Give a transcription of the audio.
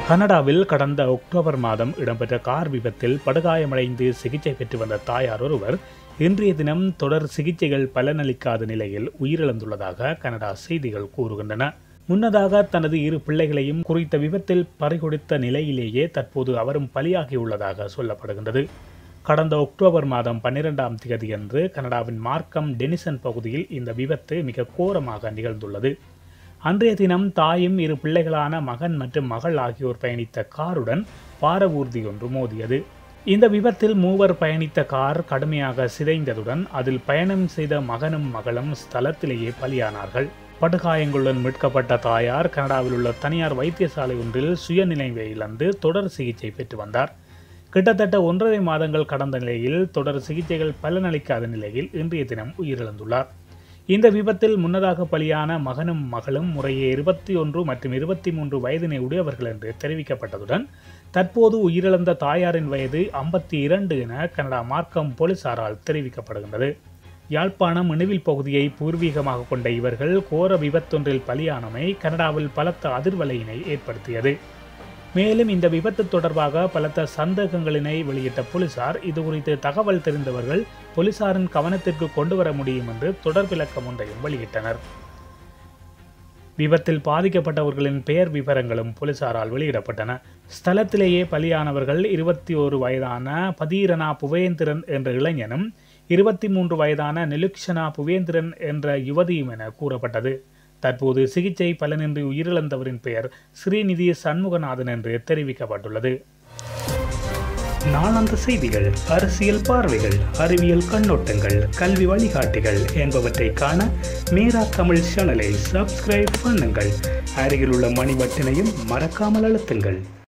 கனடாவில் கடந்த அக்டோபர் மாதம் இடம்பெற்ற கார் விபத்தில் படுகாயமடைந்து சிகிச்சை பெற்று வந்த தாயார் ஒருவர் இன்றைய தினம் தொடர் சிகிச்சைகள் பலனளிக்காத நிலையில் உயிரிழந்துள்ளதாக கனடா செய்திகள் கூறுகின்றன முன்னதாக தனது இரு பிள்ளைகளையும் குறித்த விபத்தில் பறிகொடுத்த நிலையிலேயே தற்போது அவரும் பலியாகியுள்ளதாக சொல்லப்படுகின்றது கடந்த அக்டோபர் மாதம் பன்னிரெண்டாம் தேதியன்று கனடாவின் மார்க்கம் டெனிசன் பகுதியில் இந்த விபத்து மிக கோரமாக நிகழ்ந்துள்ளது அன்றைய தினம் தாயும் இரு பிள்ளைகளான மகன் மற்றும் மகள் ஆகியோர் பயணித்த காருடன் பார ஊர்தி ஒன்று மோதியது இந்த விபத்தில் மூவர் பயணித்த கார் கடுமையாக சிதைந்ததுடன் அதில் பயணம் செய்த மகனும் மகளும் ஸ்தலத்திலேயே பலியானார்கள் படுகாயங்களுடன் மீட்கப்பட்ட தாயார் கனடாவில் உள்ள தனியார் வைத்தியசாலை ஒன்றில் சுயநினைவை இழந்து தொடர் சிகிச்சை பெற்று வந்தார் கிட்டத்தட்ட ஒன்றரை மாதங்கள் கடந்த நிலையில் தொடர் சிகிச்சைகள் பலனளிக்காத நிலையில் இன்றைய தினம் உயிரிழந்துள்ளார் இந்த விபத்தில் முன்னதாக பலியான மகனும் மகளும் முறையே இருபத்தி ஒன்று மற்றும் இருபத்தி மூன்று வயதினை உடையவர்கள் என்று தெரிவிக்கப்பட்டதுடன் தற்போது உயிரிழந்த தாயாரின் வயது ஐம்பத்தி இரண்டு என கனடா மார்க்கம் போலீசாரால் தெரிவிக்கப்படுகின்றது யாழ்ப்பாணம் இணுவில் பகுதியை பூர்வீகமாக கொண்ட இவர்கள் கோர விபத்தொன்றில் பலியானமை கனடாவில் பலத்த அதிர்வலையினை ஏற்படுத்தியது மேலும் இந்த விபத்து தொடர்பாக பலத்த சந்தேகங்களினை வெளியிட்ட போலீசார் இது குறித்து தகவல் தெரிந்தவர்கள் போலீசாரின் கவனத்திற்கு கொண்டு வர முடியும் என்று தொடர் விளக்கம் ஒன்றையும் வெளியிட்டனர் விபத்தில் பாதிக்கப்பட்டவர்களின் பெயர் விவரங்களும் போலீசாரால் வெளியிடப்பட்டன ஸ்தலத்திலேயே பலியானவர்கள் இருபத்தி ஒரு வயதான பதீரனா புவேந்திரன் என்ற இளைஞனும் இருபத்தி மூன்று வயதான நிலுக்ஷனா புவேந்திரன் என்ற யுவதியும் என கூறப்பட்டது தற்போது சிகிச்சை பலனின்றி உயிரிழந்தவரின் பெயர் ஸ்ரீநிதி சண்முகநாதன் என்று தெரிவிக்கப்பட்டுள்ளது நாளாந்த செய்திகள் அரசியல் பார்வைகள் அறிவியல் கண்ணோட்டங்கள் கல்வி வழிகாட்டிகள் என்பவற்றை காண மீரா தமிழ் சேனலை சப்ஸ்கிரைப் பண்ணுங்கள் அருகில் உள்ள மணி பட்டினையும் மறக்காமல் அழுத்துங்கள்